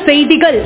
செய்திகள்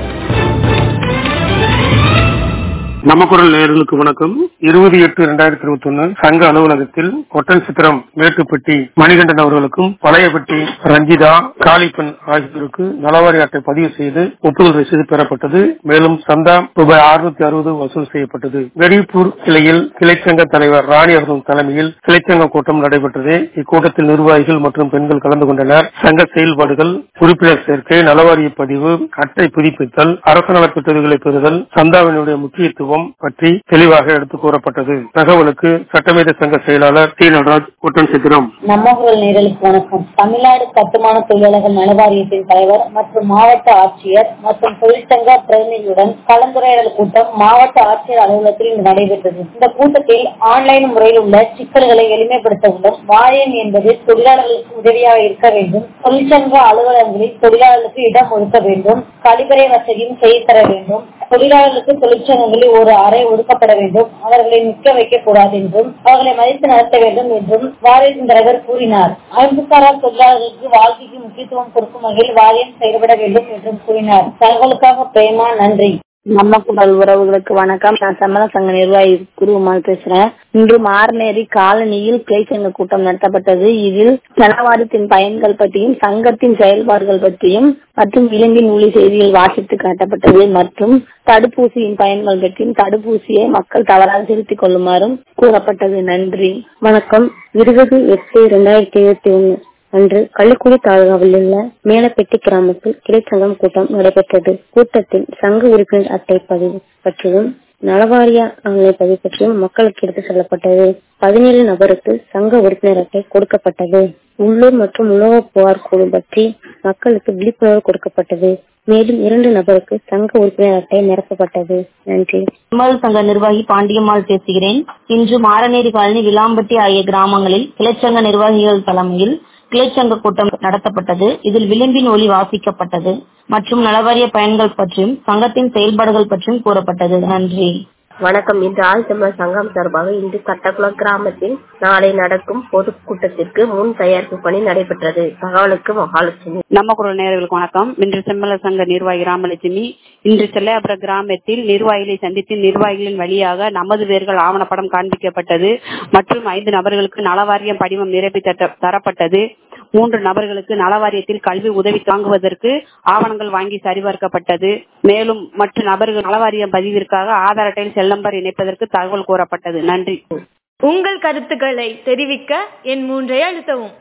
நம்ம குரல் நேயர்களுக்கு வணக்கம் இருபது எட்டு இரண்டாயிரத்தி இருபத்தி ஒன்னு சங்க அலுவலகத்தில் ஒட்டன் சித்திரம் மேட்டுப்பட்டி மணிகண்டன் அவர்களுக்கும் பழையப்பட்டி ரஞ்சிதா காளிப்பன் ஆகியோருக்கு நலவாரி அட்டை பதிவு செய்து ஒப்புதல் ரசீது பெறப்பட்டது மேலும் சந்தா ரூபாய் அறுநூத்தி அறுபது வசூல் செய்யப்பட்டது வெடிப்பூர் கிளையில் கிளைச்சங்க தலைவர் ராணி அவர்கள் தலைமையில் கிளைச்சங்க கூட்டம் நடைபெற்றது இக்கூட்டத்தில் நிர்வாகிகள் மற்றும் பெண்கள் கலந்து கொண்டனர் சங்க செயல்பாடுகள் உறுப்பினர் சேர்க்கை நலவாரிய பதிவு அட்டை புதுப்பித்தல் அரசு நலத்திட்டங்களை பெறுதல் சந்தாவினுடைய முக்கியத்துவம் பற்றி தெளிவாக எடுத்துக் கூறப்பட்டது தகவலுக்கு சட்டமேத சங்க செயலாளர் டி நடராஜ் ஒட்டன் சித்திரம் நம்ம குரல் நேரலுக்கு வணக்கம் தமிழ்நாடு கட்டுமான தொழிலாளர்கள் நலவாரியத்தின் தலைவர் மற்றும் மாவட்ட ஆட்சியர் மற்றும் தொழிற்சங்க பிரதிநிதியுடன் கலந்துரையாடல் கூட்டம் மாவட்ட ஆட்சியர் அலுவலகத்தில் இன்று நடைபெற்றது இந்த கூட்டத்தில் ஆன்லைன் முறையில் உள்ள சிக்கல்களை எளிமைப்படுத்த வேண்டும் வாரியம் என்பது தொழிலாளர்களுக்கு உதவியாக இருக்க வேண்டும் தொழிற்சங்க அலுவலகங்களில் தொழிலாளர்களுக்கு இடம் ஒதுக்க வேண்டும் கழிப்பறை வசதியும் செய்து தர வேண்டும் தொழிலாளர்களுக்கு தொழிற்சங்கங்களில் ஒரு அறை ஒதுக்கப்பட வேண்டும் அவர்களை நிற்க வைக்க கூடாது என்றும் அவர்களை மதித்து நடத்த வேண்டும் என்றும் வாரியத்தின் தலைவர் கூறினார் அமைப்புசாரா தொழிலாளர்களுக்கு வாழ்க்கைக்கு முக்கியத்துவம் கொடுக்கும் வகையில் வாரியம் செயல்பட வேண்டும் என்றும் கூறினார் தகவலுக்காக பிரேமா நன்றி நம்ம குரல் உறவுகளுக்கு வணக்கம் நான் சம்மத சங்க நிர்வாகி குருமால் பேசுறேன் இன்று மார்நேரி காலனியில் கிளைச்சங்க கூட்டம் நடத்தப்பட்டது இதில் நலவாரியத்தின் பயன்கள் பற்றியும் சங்கத்தின் செயல்பாடுகள் பற்றியும் மற்றும் விலங்கின் ஊழி செய்திகள் வாசித்து காட்டப்பட்டது மற்றும் தடுப்பூசியின் பயன்கள் பற்றியும் தடுப்பூசியை மக்கள் தவறாக செலுத்திக் கொள்ளுமாறும் கூறப்பட்டது நன்றி வணக்கம் இருபது எட்டு இரண்டாயிரத்தி இருபத்தி ஒன்னு அன்று கள்ளிக்குடி தாலுகாவில் உள்ள மேலப்பெட்டி கிராமத்தில் கிளைச்சங்கம் கூட்டம் நடைபெற்றது கூட்டத்தில் சங்க உறுப்பினர் அட்டை பதிவு பற்றியும் நலவாரிய ஆணை பதிவு பற்றியும் மக்களுக்கு எடுத்து செல்லப்பட்டது பதினேழு நபருக்கு சங்க உறுப்பினர் அட்டை கொடுக்கப்பட்டது உள்ளூர் மற்றும் உணவு புகார் குழு பற்றி மக்களுக்கு விழிப்புணர்வு கொடுக்கப்பட்டது மேலும் இரண்டு நபருக்கு சங்க உறுப்பினர் அட்டை நிரப்பப்பட்டது நன்றி விமல் சங்க நிர்வாகி பாண்டியம்மாள் பேசுகிறேன் இன்று மாரநேரி காலனி விளாம்பட்டி ஆகிய கிராமங்களில் கிளைச்சங்க நிர்வாகிகள் தலைமையில் கிளைச்சங்க கூட்டம் நடத்தப்பட்டது இதில் விளிம்பின் ஒளி வாசிக்கப்பட்டது மற்றும் நலவாரிய பயன்கள் பற்றியும் சங்கத்தின் செயல்பாடுகள் பற்றியும் கூறப்பட்டது நன்றி வணக்கம் இன்று ஆழ்த்தமிழர் சங்கம் சார்பாக இன்று கட்டக்குளம் கிராமத்தில் நாளை நடக்கும் பொதுக்கூட்டத்திற்கு முன் தயாரிப்பு பணி நடைபெற்றது தகவலுக்கு மகாலட்சுமி நம்ம குரல் நேயர்களுக்கு வணக்கம் இன்று செம்மல சங்க நிர்வாகி ராமலட்சுமி இன்று செல்லையாபுர கிராமத்தில் நிர்வாகிகளை சந்தித்து நிர்வாகிகளின் வழியாக நமது வேர்கள் ஆவணப்படம் காண்பிக்கப்பட்டது மற்றும் ஐந்து நபர்களுக்கு நலவாரியம் படிவம் நிரப்பி தட்ட- தரப்பட்டது மூன்று நபர்களுக்கு நலவாரியத்தில் கல்வி உதவி தாங்குவதற்கு ஆவணங்கள் வாங்கி சரிபார்க்கப்பட்டது மேலும் மற்ற நபர்கள் நலவாரியம் பதிவிற்காக ஆதார் அட்டையில் செல் நம்பர் இணைப்பதற்கு தகவல் கூறப்பட்டது நன்றி உங்கள் கருத்துக்களை தெரிவிக்க என் மூன்றை அழுத்தவும்